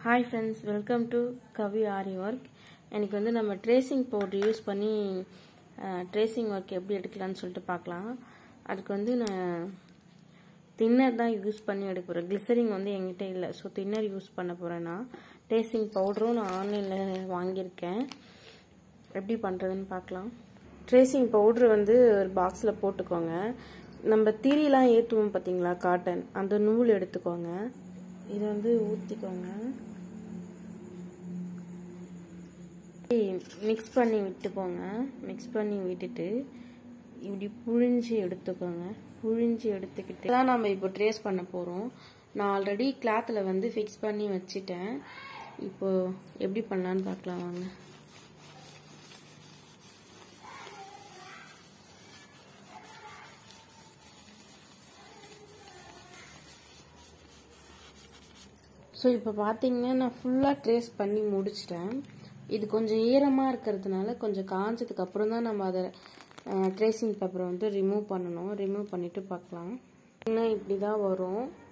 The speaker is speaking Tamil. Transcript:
hi friends welcome to Kavi Aari work எனக்கு வந்து நம்ம ட்ரேசிங் பவுடர் யூஸ் பண்ணி ட்ரேசிங் ஒர்க் எப்படி எடுக்கலாம்னு சொல்லிட்டு பார்க்கலாம் அதுக்கு வந்து நான் தின்னர் தான் யூஸ் பண்ணி எடுக்க போகிறேன் கிளிசரிங் வந்து என்கிட்ட இல்லை ஸோ தின்னர் யூஸ் பண்ண போகிறேன் நான் ட்ரேசிங் பவுடரும் நான் ஆன்லைனில் வாங்கியிருக்கேன் எப்படி பண்ணுறதுன்னு பார்க்கலாம் ட்ரேசிங் பவுட்ரு வந்து ஒரு பாக்ஸில் போட்டுக்கோங்க நம்ம திரிலாம் ஏற்றுவோம் பார்த்தீங்களா காட்டன் அந்த நூல் எடுத்துக்கோங்க இதை வந்து ஊற்றிக்கோங்க மிக்ஸ் பண்ணி விட்டுக்கோங்க மிக்ஸ் பண்ணி விட்டுட்டு இப்படி புழிஞ்சு எடுத்துக்கோங்க புழிஞ்சு எடுத்துக்கிட்டு தான் நம்ம இப்போ ட்ரேஸ் பண்ண போகிறோம் நான் ஆல்ரெடி கிளாத்தில் வந்து ஃபிக்ஸ் பண்ணி வச்சுட்டேன் இப்போ எப்படி பண்ணலான்னு பார்க்கலாம் வாங்க ஸோ இப்போ பார்த்தீங்கன்னா நான் ஃபுல்லாக ட்ரேஸ் பண்ணி முடிச்சிட்டேன் இது கொஞ்சம் ஈரமாக இருக்கிறதுனால கொஞ்சம் காஞ்சதுக்கு அப்புறம் தான் நம்ம அதை ட்ரேசிங் பேப்பரை வந்து ரிமூவ் பண்ணணும் ரிமூவ் பண்ணிவிட்டு பார்க்கலாம் இன்னும் இப்படி தான் வரும்